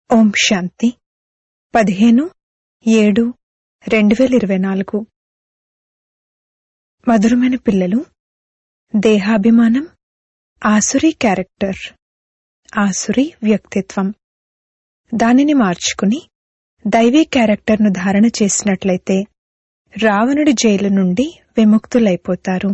ఓం శాంతి పదిహేను ఏడు రెండు వేల ఇరవై నాలుగు మధురమైన పిల్లలు దేహాభిమానం ఆసురి క్యారెక్టర్ ఆసురి వ్యక్తిత్వం దానిని మార్చుకుని దైవీ క్యారెక్టర్ను ధారణ చేసినట్లయితే రావణుడి జైలు నుండి విముక్తులైపోతారు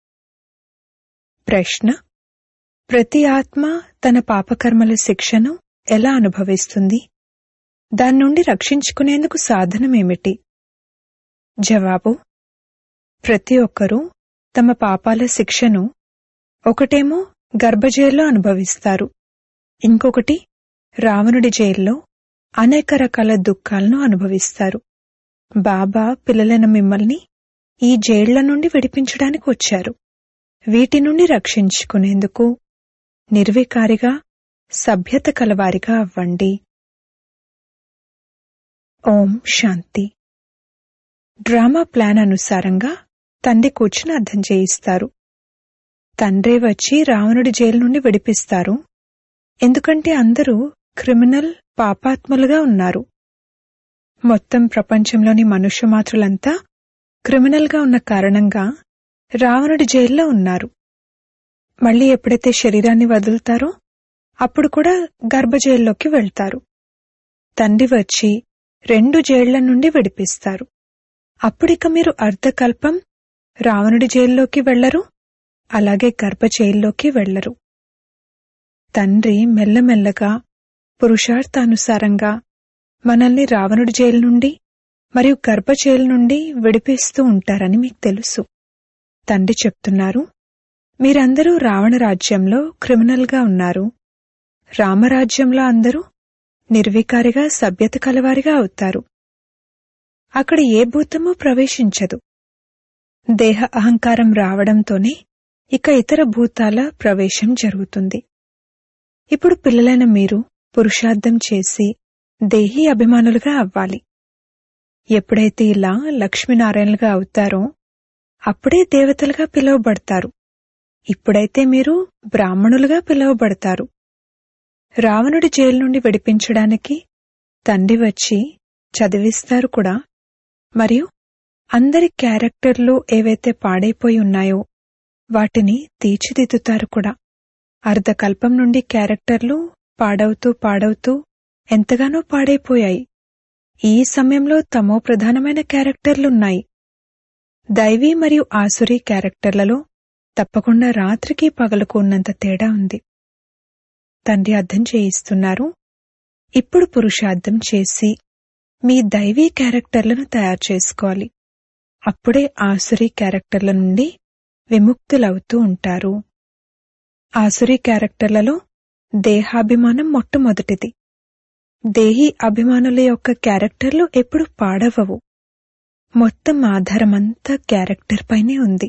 ప్రశ్న ప్రతి ఆత్మ తన పాపకర్మల శిక్షను ఎలా అనుభవిస్తుంది దాని నుండి రక్షించుకునేందుకు సాధనమేమిటి జవాబు ప్రతి ఒక్కరూ తమ పాపాల శిక్షను ఒకటేమో గర్భజైల్లో అనుభవిస్తారు ఇంకొకటి రావణుడి జైల్లో అనేక రకాల దుఃఖాలను అనుభవిస్తారు బాబా పిల్లలైన మిమ్మల్ని ఈ జైళ్ల నుండి విడిపించడానికి వచ్చారు వీటి నుండి రక్షించుకునేందుకు నిర్వికారిగా సభ్యత కలవారిగా అవ్వండి ఓం శాంతి డ్రామా ప్లాన్ అనుసారంగా తండ్రి కూర్చుని అర్థం చేయిస్తారు తండ్రే వచ్చి రావణుడి జైలు నుండి విడిపిస్తారు ఎందుకంటే అందరూ క్రిమినల్ పాపాత్ములుగా ఉన్నారు మొత్తం ప్రపంచంలోని మనుష్యమాతృలంతా క్రిమినల్గా ఉన్న కారణంగా రావణుడి జైల్లో ఉన్నారు మళ్ళీ ఎప్పుడైతే శరీరాన్ని వదులుతారో అప్పుడు కూడా గర్భజైల్లోకి వెళ్తారు తండ్రి వచ్చి రెండు జైళ్ల నుండి విడిపిస్తారు అప్పుడిక మీరు అర్ధకల్పం రావణుడి జైల్లోకి వెళ్లరు అలాగే గర్భజైల్లోకి వెళ్లరు తండ్రి మెల్లమెల్లగా పురుషార్థానుసారంగా మనల్ని రావణుడి జైలు నుండి మరియు గర్భ జైలు నుండి విడిపిస్తూ ఉంటారని మీకు తెలుసు తండ్రి చెప్తున్నారు మీరందరూ రావణ రాజ్యంలో క్రిమినల్గా ఉన్నారు రామరాజ్యంలో అందరూ నిర్వికారిగా సభ్యత కలవారిగా అవుతారు అక్కడ ఏ భూతమూ ప్రవేశించదు దేహ అహంకారం రావడంతోనే ఇక ఇతర భూతాల ప్రవేశం జరుగుతుంది ఇప్పుడు పిల్లలైన మీరు పురుషార్థం చేసి దేహీ అభిమానులుగా అవ్వాలి ఎప్పుడైతే ఇలా లక్ష్మీనారాయణలుగా అవుతారో అప్పుడే దేవతలుగా పిలువబడతారు ఇప్పుడైతే మీరు బ్రాహ్మణులుగా పిలువబడతారు రావణుడి జైలు నుండి విడిపించడానికి తండ్రి వచ్చి చదివిస్తారు కూడా మరియు అందరి క్యారెక్టర్లు ఏవైతే పాడైపోయి ఉన్నాయో వాటిని తీర్చిదిద్దుతారు కూడా అర్ధకల్పం నుండి క్యారెక్టర్లు పాడవుతూ పాడవుతూ ఎంతగానో పాడైపోయాయి ఈ సమయంలో తమో ప్రధానమైన క్యారెక్టర్లున్నాయి దైవీ మరియు ఆసురీ క్యారెక్టర్లలో తప్పకుండా రాత్రికి పగలకు ఉన్నంత తేడా ఉంది తండ్రి అర్థం చేయిస్తున్నారు ఇప్పుడు పురుషార్థం చేసి మీ దైవీ క్యారెక్టర్లను తయారు చేసుకోవాలి అప్పుడే ఆసురీ క్యారెక్టర్ల నుండి విముక్తులవుతూ ఉంటారు ఆసురీ క్యారెక్టర్లలో దేహాభిమానం మొట్టమొదటిది దేహీ అభిమానుల యొక్క క్యారెక్టర్లు ఎప్పుడు పాడవవు మొత్తం ఆధారమంతా క్యారెక్టర్ పైనే ఉంది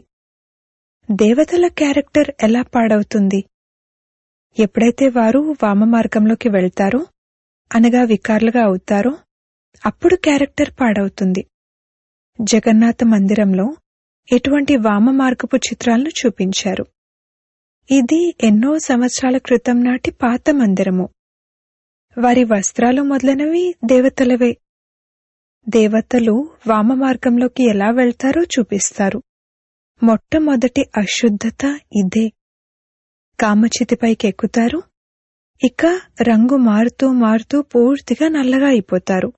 దేవతల క్యారెక్టర్ ఎలా పాడవుతుంది ఎప్పుడైతే వారు వామ మార్గంలోకి వెళ్తారో అనగా వికారులుగా అవుతారో అప్పుడు క్యారెక్టర్ పాడవుతుంది జగన్నాథ మందిరంలో ఇటువంటి వామ మార్గపు చిత్రాలను చూపించారు ఇది ఎన్నో సంవత్సరాల క్రితం నాటి పాత మందిరము వారి వస్త్రాలు మొదలైనవి దేవతలవే దేవతలు వామ మార్గంలోకి ఎలా వెళ్తారో చూపిస్తారు మొట్టమొదటి అశుద్ధత ఇదే కామచితిపైకి ఎక్కుతారు ఇక రంగు మారుతూ మారుతూ పూర్తిగా నల్లగా అయిపోతారు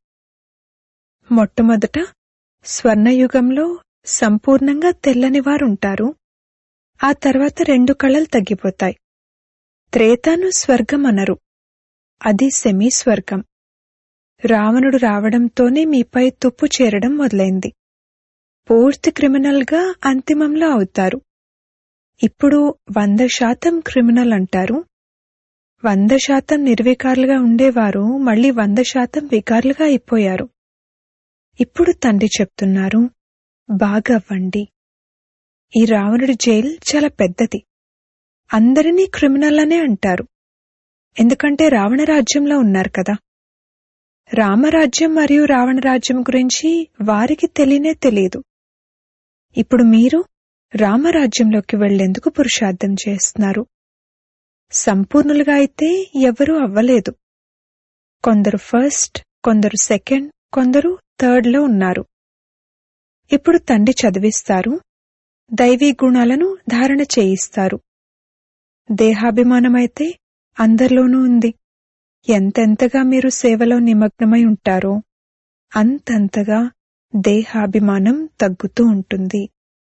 మొట్టమొదట స్వర్ణయుగంలో సంపూర్ణంగా తెల్లని వారుంటారు ఆ తర్వాత రెండు కళలు తగ్గిపోతాయి త్రేతాను స్వర్గం అనరు అది సెమీ స్వర్గం రావణుడు రావడంతోనే మీపై తుప్పు చేరడం మొదలైంది పూర్తి క్రిమినల్గా అంతిమంలో అవుతారు ఇప్పుడు వంద శాతం క్రిమినల్ అంటారు వంద శాతం నిర్వికారులుగా ఉండేవారు మళ్ళీ వంద శాతం వికారులుగా అయిపోయారు ఇప్పుడు తండ్రి చెప్తున్నారు బాగా అవ్వండి ఈ రావణుడి జైల్ చాలా పెద్దది అందరినీ క్రిమినల్ అనే అంటారు ఎందుకంటే రావణ రాజ్యంలో ఉన్నారు కదా రామరాజ్యం మరియు రావణ రాజ్యం గురించి వారికి తెలియనే తెలియదు ఇప్పుడు మీరు రామరాజ్యంలోకి వెళ్లేందుకు పురుషార్థం చేస్తున్నారు సంపూర్ణులుగా అయితే ఎవరూ అవ్వలేదు కొందరు ఫస్ట్ కొందరు సెకండ్ కొందరు థర్డ్లో ఉన్నారు ఇప్పుడు తండ్రి చదివిస్తారు దైవీ గుణాలను ధారణ చేయిస్తారు దేహాభిమానమైతే అందరిలోనూ ఉంది ఎంతెంతగా మీరు సేవలో నిమగ్నమై ఉంటారో అంతంతగా దేహాభిమానం తగ్గుతూ ఉంటుంది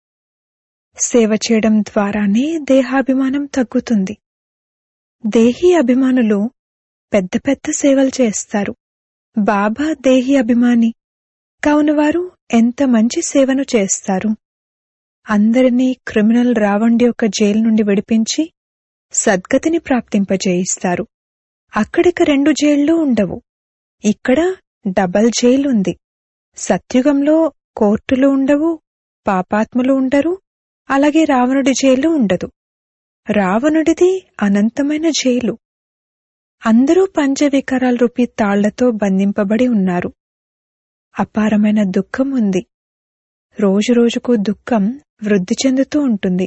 సేవ చేయడం ద్వారానే దేహాభిమానం తగ్గుతుంది దేహీ అభిమానులు పెద్ద పెద్ద సేవలు చేస్తారు బాబా దేహి అభిమాని కావున వారు ఎంత మంచి సేవను చేస్తారు అందరినీ క్రిమినల్ రావండి యొక్క జైలు నుండి విడిపించి సద్గతిని ప్రాప్తింపజేయిస్తారు అక్కడిక రెండు జైళ్లు ఉండవు ఇక్కడ డబల్ జైలు ఉంది సత్యుగంలో కోర్టులు ఉండవు పాపాత్ములు ఉండరు అలాగే రావణుడి జైలు ఉండదు రావణుడిది అనంతమైన జైలు అందరూ పంచవికారాల రూపీ తాళ్లతో బంధింపబడి ఉన్నారు అపారమైన దుఃఖం ఉంది రోజురోజుకు దుఃఖం వృద్ధి చెందుతూ ఉంటుంది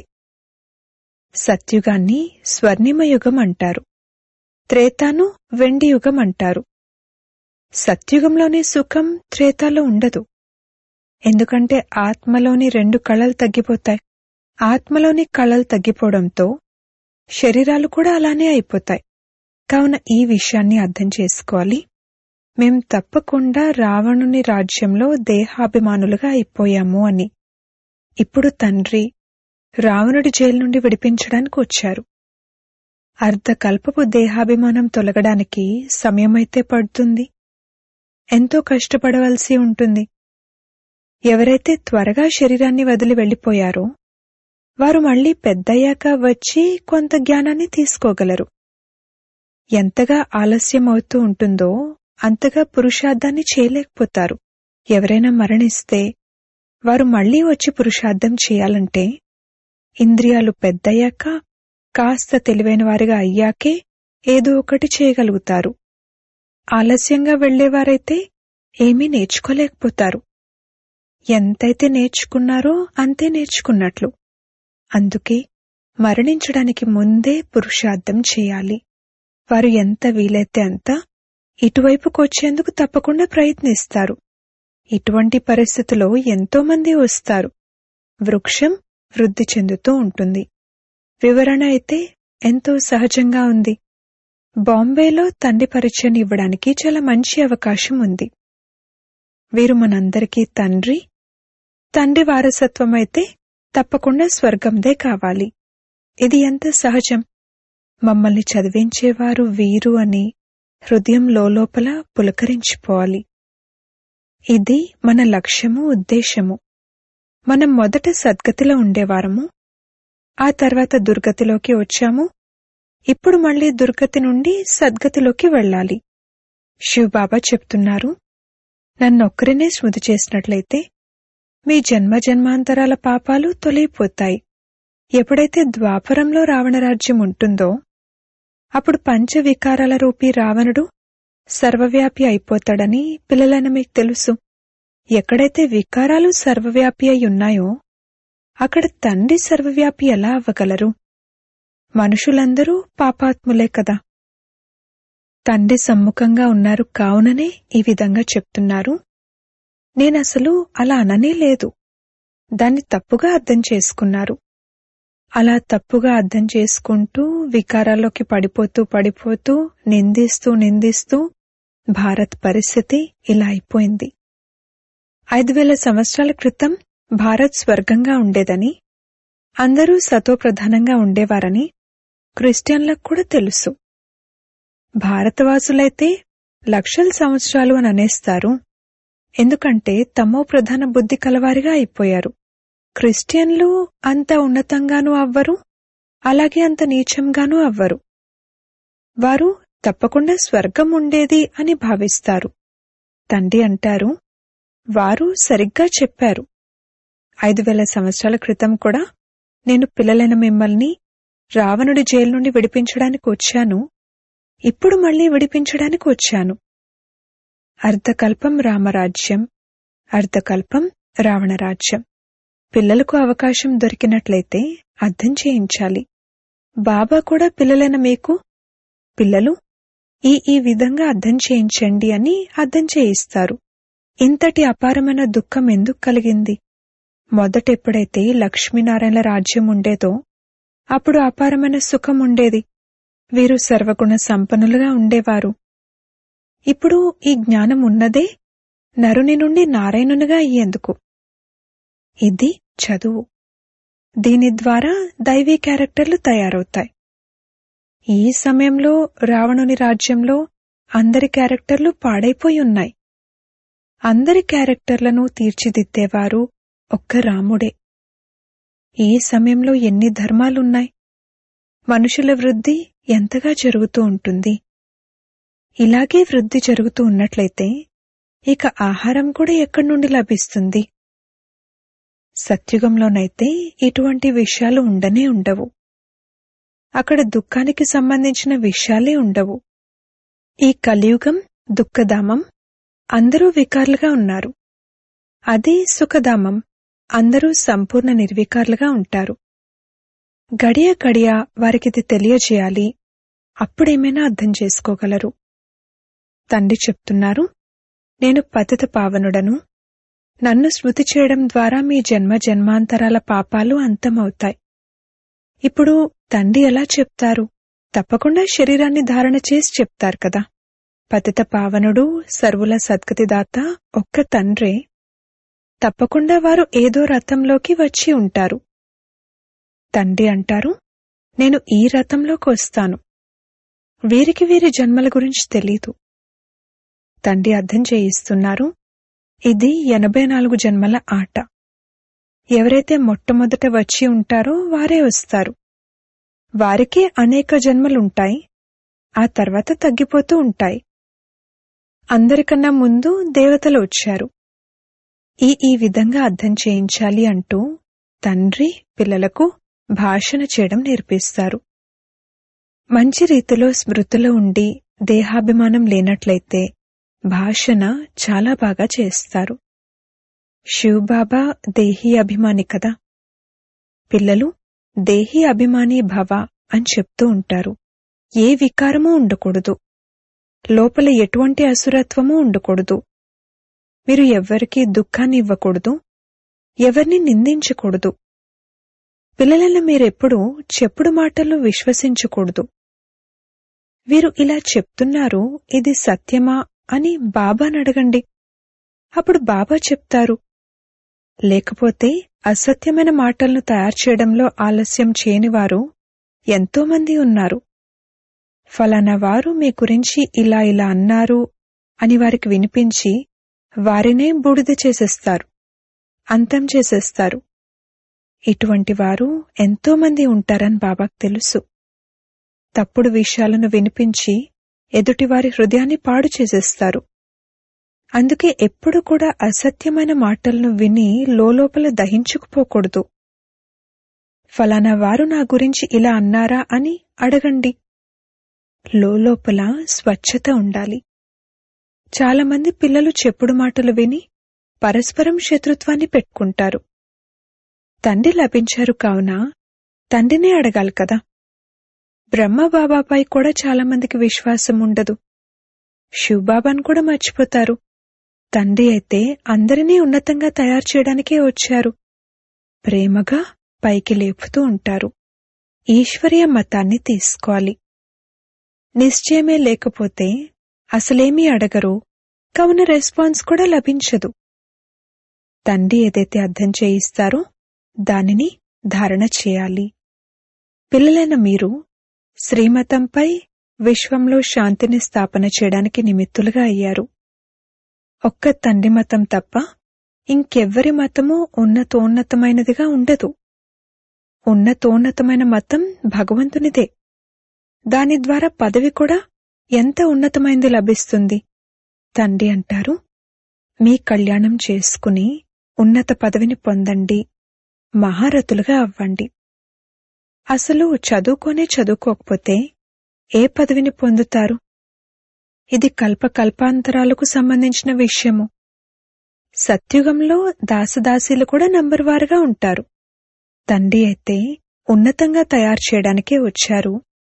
సత్యుగాన్ని స్వర్ణిమ యుగం అంటారు త్రేతాను వెండి యుగం అంటారు సత్యుగంలోని సుఖం త్రేతాలో ఉండదు ఎందుకంటే ఆత్మలోని రెండు కళలు తగ్గిపోతాయి ఆత్మలోని కళలు తగ్గిపోవడంతో శరీరాలు కూడా అలానే అయిపోతాయి కావున ఈ విషయాన్ని అర్థం చేసుకోవాలి మేం తప్పకుండా రావణుని రాజ్యంలో దేహాభిమానులుగా అయిపోయాము అని ఇప్పుడు తండ్రి రావణుడి జైలు నుండి విడిపించడానికి వచ్చారు అర్ధకల్పపు దేహాభిమానం తొలగడానికి సమయమైతే పడుతుంది ఎంతో కష్టపడవలసి ఉంటుంది ఎవరైతే త్వరగా శరీరాన్ని వదిలి వెళ్లిపోయారో వారు మళ్లీ పెద్దయ్యాక వచ్చి కొంత జ్ఞానాన్ని తీసుకోగలరు ఎంతగా ఆలస్యం అవుతూ ఉంటుందో అంతగా పురుషార్థాన్ని చేయలేకపోతారు ఎవరైనా మరణిస్తే వారు మళ్లీ వచ్చి పురుషార్థం చేయాలంటే ఇంద్రియాలు పెద్దయ్యాక కాస్త తెలివైన వారిగా అయ్యాకే ఏదో ఒకటి చేయగలుగుతారు ఆలస్యంగా వెళ్లేవారైతే ఏమీ నేర్చుకోలేకపోతారు ఎంతైతే నేర్చుకున్నారో అంతే నేర్చుకున్నట్లు అందుకే మరణించడానికి ముందే పురుషార్థం చేయాలి వారు ఎంత వీలైతే అంత ఇటువైపుకు వచ్చేందుకు తప్పకుండా ప్రయత్నిస్తారు ఇటువంటి పరిస్థితిలో ఎంతో మంది వస్తారు వృక్షం వృద్ధి చెందుతూ ఉంటుంది వివరణ అయితే ఎంతో సహజంగా ఉంది బాంబేలో తండ్రి పరిచయం ఇవ్వడానికి చాలా మంచి అవకాశం ఉంది వీరు మనందరికీ తండ్రి తండ్రి వారసత్వం అయితే తప్పకుండా స్వర్గందే కావాలి ఇది ఎంత సహజం మమ్మల్ని చదివించేవారు వీరు అని హృదయం లోపల పులకరించిపోవాలి ఇది మన లక్ష్యము ఉద్దేశము మనం మొదట సద్గతిలో ఉండేవారము ఆ తర్వాత దుర్గతిలోకి వచ్చాము ఇప్పుడు మళ్ళీ దుర్గతి నుండి సద్గతిలోకి వెళ్ళాలి శివబాబా చెప్తున్నారు నన్నొక్కరినే స్మృతి చేసినట్లయితే మీ జన్మ జన్మాంతరాల పాపాలు తొలగిపోతాయి ఎప్పుడైతే ద్వాపరంలో రావణరాజ్యం ఉంటుందో అప్పుడు పంచవికారాల రూపీ రావణుడు సర్వవ్యాపి అయిపోతాడని పిల్లలైన మీకు తెలుసు ఎక్కడైతే వికారాలు సర్వవ్యాపి అయి ఉన్నాయో అక్కడ తండ్రి సర్వవ్యాపి ఎలా అవ్వగలరు మనుషులందరూ పాపాత్ములే కదా తండ్రి సమ్ముఖంగా ఉన్నారు కావుననే ఈ విధంగా చెప్తున్నారు నేనసలు అలా అననే లేదు దాన్ని తప్పుగా అర్థం చేసుకున్నారు అలా తప్పుగా అర్థం చేసుకుంటూ వికారాల్లోకి పడిపోతూ పడిపోతూ నిందిస్తూ నిందిస్తూ భారత్ పరిస్థితి ఇలా అయిపోయింది ఐదు వేల సంవత్సరాల క్రితం భారత్ స్వర్గంగా ఉండేదని అందరూ సతోప్రధానంగా ఉండేవారని క్రిస్టియన్లకు కూడా తెలుసు భారతవాసులైతే లక్షల సంవత్సరాలు అని అనేస్తారు ఎందుకంటే తమో ప్రధాన బుద్ధి కలవారిగా అయిపోయారు క్రిస్టియన్లు అంత ఉన్నతంగానూ అవ్వరు అలాగే అంత నీచంగానూ అవ్వరు వారు తప్పకుండా స్వర్గం ఉండేది అని భావిస్తారు తండ్రి అంటారు వారు సరిగ్గా చెప్పారు ఐదు వేల సంవత్సరాల క్రితం కూడా నేను పిల్లలైన మిమ్మల్ని రావణుడి జైలు నుండి విడిపించడానికి వచ్చాను ఇప్పుడు మళ్ళీ విడిపించడానికి వచ్చాను అర్ధకల్పం రామరాజ్యం అర్ధకల్పం రావణరాజ్యం పిల్లలకు అవకాశం దొరికినట్లయితే అర్థం చేయించాలి బాబా కూడా పిల్లలైన మీకు పిల్లలు ఈ ఈ విధంగా అర్థం చేయించండి అని అర్థం చేయిస్తారు ఇంతటి అపారమైన దుఃఖం ఎందుకు కలిగింది మొదటెప్పుడైతే లక్ష్మీనారాయణ రాజ్యం ఉండేదో అప్పుడు అపారమైన సుఖం ఉండేది వీరు సర్వగుణ సంపన్నులుగా ఉండేవారు ఇప్పుడు ఈ జ్ఞానం ఉన్నదే నరుని నుండి నారాయణునిగా అయ్యేందుకు ఇది చదువు దీని ద్వారా దైవీ క్యారెక్టర్లు తయారవుతాయి ఈ సమయంలో రావణుని రాజ్యంలో అందరి క్యారెక్టర్లు పాడైపోయి ఉన్నాయి అందరి క్యారెక్టర్లను తీర్చిదిద్దేవారు ఒక్క రాముడే ఈ సమయంలో ఎన్ని ధర్మాలున్నాయి మనుషుల వృద్ధి ఎంతగా జరుగుతూ ఉంటుంది ఇలాగే వృద్ధి జరుగుతూ ఉన్నట్లయితే ఇక ఆహారం కూడా ఎక్కడి నుండి లభిస్తుంది సత్యుగంలోనైతే ఇటువంటి విషయాలు ఉండనే ఉండవు అక్కడ దుఃఖానికి సంబంధించిన విషయాలే ఉండవు ఈ కలియుగం దుఃఖధామం అందరూ వికారులుగా ఉన్నారు అది సుఖధామం అందరూ సంపూర్ణ నిర్వికారులుగా ఉంటారు గడియ గడియ వారికిది తెలియజేయాలి అప్పుడేమైనా అర్థం చేసుకోగలరు తండ్రి చెప్తున్నారు నేను పతిత పావనుడను నన్ను స్మృతి చేయడం ద్వారా మీ జన్మ జన్మాంతరాల పాపాలు అంతమవుతాయి ఇప్పుడు తండ్రి ఎలా చెప్తారు తప్పకుండా శరీరాన్ని ధారణ చేసి చెప్తారు కదా పతిత పావనుడు సర్వుల సద్గతిదాత ఒక్క తండ్రే తప్పకుండా వారు ఏదో రథంలోకి వచ్చి ఉంటారు తండ్రి అంటారు నేను ఈ రథంలోకి వస్తాను వీరికి వీరి జన్మల గురించి తెలీదు తండ్రి అర్థం చేయిస్తున్నారు ఇది ఎనభై నాలుగు జన్మల ఆట ఎవరైతే మొట్టమొదట వచ్చి ఉంటారో వారే వస్తారు వారికే అనేక జన్మలుంటాయి ఆ తర్వాత తగ్గిపోతూ ఉంటాయి అందరికన్నా ముందు దేవతలు వచ్చారు ఈ ఈ విధంగా అర్థం చేయించాలి అంటూ తండ్రి పిల్లలకు భాషణ చేయడం నేర్పిస్తారు మంచి రీతిలో స్మృతిలో ఉండి దేహాభిమానం లేనట్లయితే భాషణ చాలా బాగా చేస్తారు శివబాబా దేహీ అభిమాని కదా పిల్లలు దేహీ అభిమాని భవ అని చెప్తూ ఉంటారు ఏ వికారమూ ఉండకూడదు లోపల ఎటువంటి అసురత్వమూ ఉండకూడదు మీరు ఎవ్వరికీ దుఃఖాన్ని ఇవ్వకూడదు ఎవరిని నిందించకూడదు పిల్లలను మీరెప్పుడూ చెప్పుడు మాటలు విశ్వసించకూడదు వీరు ఇలా చెప్తున్నారు ఇది సత్యమా అని బాబాని అడగండి అప్పుడు బాబా చెప్తారు లేకపోతే అసత్యమైన మాటలను తయారు చేయడంలో ఆలస్యం చేయనివారు ఎంతోమంది ఉన్నారు ఫలానా వారు మీ గురించి ఇలా ఇలా అన్నారు అని వారికి వినిపించి వారినే బూడిద చేసేస్తారు అంతం చేసేస్తారు ఇటువంటి వారు ఎంతోమంది ఉంటారని బాబాకు తెలుసు తప్పుడు విషయాలను వినిపించి ఎదుటివారి హృదయాన్ని పాడు చేసేస్తారు అందుకే ఎప్పుడు కూడా అసత్యమైన మాటలను విని లోపల దహించుకుపోకూడదు ఫలానా వారు నా గురించి ఇలా అన్నారా అని అడగండి లోపల స్వచ్ఛత ఉండాలి చాలామంది పిల్లలు చెప్పుడు మాటలు విని పరస్పరం శత్రుత్వాన్ని పెట్టుకుంటారు తండ్రి లభించారు కావున తండ్రినే అడగాలి కదా బ్రహ్మబాబాపై కూడా చాలామందికి విశ్వాసం ఉండదు శివబాబాను కూడా మర్చిపోతారు తండ్రి అయితే అందరినీ ఉన్నతంగా తయారు చేయడానికే వచ్చారు ప్రేమగా పైకి లేపుతూ ఉంటారు ఈశ్వరీయ మతాన్ని తీసుకోవాలి నిశ్చయమే లేకపోతే అసలేమీ అడగరు కావున రెస్పాన్స్ కూడా లభించదు తండ్రి ఏదైతే అర్థం చేయిస్తారో దానిని ధారణ చేయాలి పిల్లలైన మీరు శ్రీమతంపై విశ్వంలో శాంతిని స్థాపన చేయడానికి నిమిత్తులుగా అయ్యారు ఒక్క తండ్రి మతం తప్ప ఇంకెవ్వరి మతము ఉన్నతోన్నతమైనదిగా ఉండదు ఉన్నతోన్నతమైన మతం భగవంతునిదే దాని ద్వారా పదవి కూడా ఎంత ఉన్నతమైంది లభిస్తుంది తండ్రి అంటారు మీ కళ్యాణం చేసుకుని ఉన్నత పదవిని పొందండి మహారథులుగా అవ్వండి అసలు చదువుకోనే చదువుకోకపోతే ఏ పదవిని పొందుతారు ఇది కల్పకల్పాంతరాలకు సంబంధించిన విషయము సత్యుగంలో దాసదాసీలు కూడా నంబర్ వారుగా ఉంటారు తండ్రి అయితే ఉన్నతంగా తయారు చేయడానికే వచ్చారు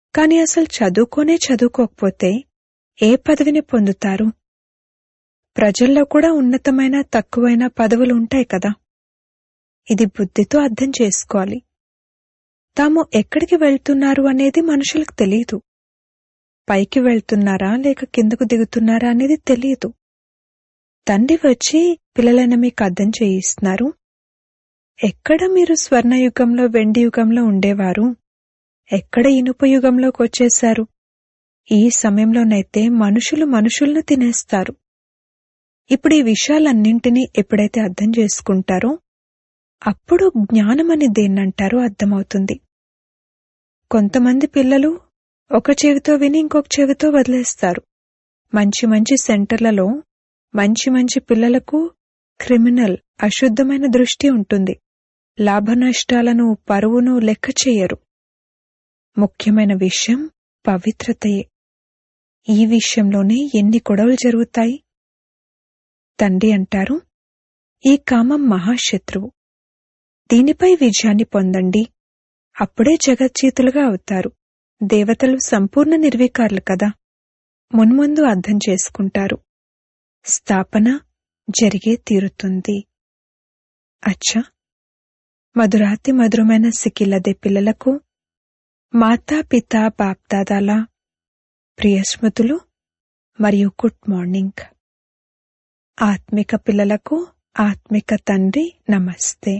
కాని అసలు చదువుకోనే చదువుకోకపోతే ఏ పదవిని పొందుతారు ప్రజల్లో కూడా ఉన్నతమైన తక్కువైన పదవులు ఉంటాయి కదా ఇది బుద్ధితో అర్థం చేసుకోవాలి తాము ఎక్కడికి వెళ్తున్నారు అనేది మనుషులకు తెలియదు పైకి వెళ్తున్నారా లేక కిందకు దిగుతున్నారా అనేది తెలియదు తండ్రి వచ్చి పిల్లలైన మీకు అర్థం చేయిస్తున్నారు ఎక్కడ మీరు స్వర్ణయుగంలో వెండి యుగంలో ఉండేవారు ఎక్కడ ఇనుప యుగంలోకి వచ్చేశారు ఈ సమయంలోనైతే మనుషులు మనుషులను తినేస్తారు ఇప్పుడు ఈ విషయాలన్నింటినీ ఎప్పుడైతే అర్థం చేసుకుంటారో అప్పుడు జ్ఞానమని దేన్నంటారో అర్థమవుతుంది కొంతమంది పిల్లలు ఒక చెవితో విని ఇంకొక చెవితో వదిలేస్తారు మంచి మంచి సెంటర్లలో మంచి మంచి పిల్లలకు క్రిమినల్ అశుద్ధమైన దృష్టి ఉంటుంది లాభనష్టాలను పరువును లెక్క చేయరు ముఖ్యమైన విషయం పవిత్రతయే ఈ విషయంలోనే ఎన్ని గొడవలు జరుగుతాయి తండ్రి అంటారు ఈ కామం మహాశత్రువు దీనిపై విజయాన్ని పొందండి అప్పుడే జగజ్జీతులుగా అవుతారు దేవతలు సంపూర్ణ నిర్వీకారులు కదా మున్ముందు అర్థం చేసుకుంటారు స్థాపన జరిగే తీరుతుంది అచ్చా మధురాతి మధురమైన సికిల్లదే పిల్లలకు మాతా పిత బాప్దాదాల ప్రియ స్మృతులు మరియు గుడ్ మార్నింగ్ ఆత్మిక పిల్లలకు ఆత్మిక తండ్రి నమస్తే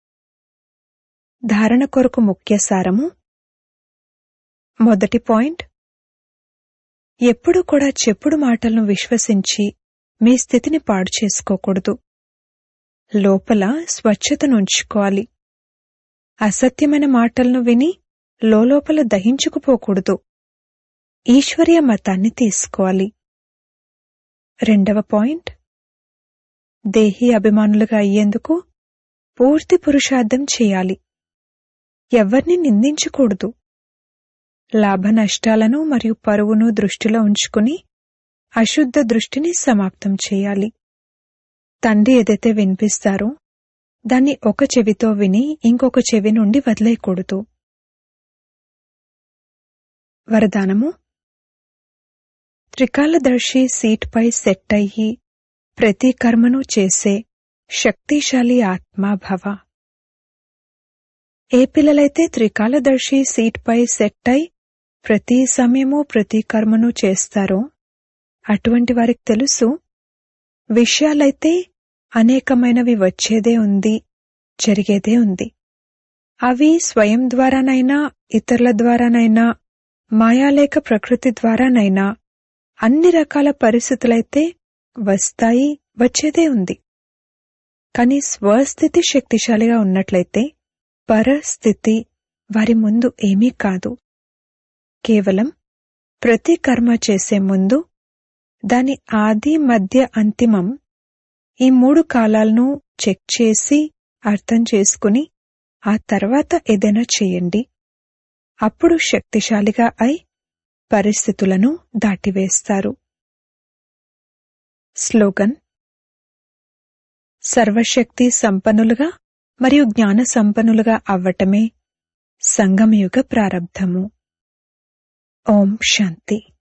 ధారణ కొరకు ముఖ్య సారము మొదటి పాయింట్ ఎప్పుడు కూడా చెప్పుడు మాటలను విశ్వసించి మీ స్థితిని పాడు చేసుకోకూడదు లోపల స్వచ్ఛతను ఉంచుకోవాలి అసత్యమైన మాటలను విని లోపల దహించుకుపోకూడదు ఈశ్వర్య మతాన్ని తీసుకోవాలి రెండవ పాయింట్ దేహీ అభిమానులుగా అయ్యేందుకు పూర్తి పురుషార్థం చేయాలి ఎవ్వర్ని నిందించకూడదు లాభ నష్టాలను మరియు పరువును దృష్టిలో ఉంచుకుని అశుద్ధ దృష్టిని సమాప్తం చేయాలి తండ్రి ఏదైతే వినిపిస్తారో దాన్ని ఒక చెవితో విని ఇంకొక చెవి నుండి వదిలేయకూడదు వరదానము త్రికాలదర్శి సీట్పై సెట్ అయ్యి ప్రతి కర్మను చేసే శక్తిశాలి ఆత్మాభవ ఏ పిల్లలైతే త్రికాలదర్శి సీట్పై సెట్ అయి ప్రతి సమయము ప్రతి కర్మను చేస్తారో అటువంటి వారికి తెలుసు విషయాలైతే అనేకమైనవి వచ్చేదే ఉంది జరిగేదే ఉంది అవి స్వయం ద్వారానైనా ఇతరుల ద్వారానైనా మాయాలేక ప్రకృతి ద్వారానైనా అన్ని రకాల పరిస్థితులైతే వస్తాయి వచ్చేదే ఉంది కాని స్వస్థితి శక్తిశాలిగా ఉన్నట్లయితే పరస్థితి వారి ముందు ఏమీ కాదు కేవలం ప్రతి కర్మ చేసే ముందు దాని ఆది మధ్య అంతిమం ఈ మూడు కాలాలను చెక్ చేసి అర్థం చేసుకుని ఆ తర్వాత ఏదైనా చేయండి అప్పుడు శక్తిశాలిగా అయి పరిస్థితులను దాటివేస్తారు స్లోగన్ సర్వశక్తి సంపన్నులుగా మరియు జ్ఞాన సంపన్నులుగా అవ్వటమే సంగమయుగ ప్రారంధము ఓం శాంతి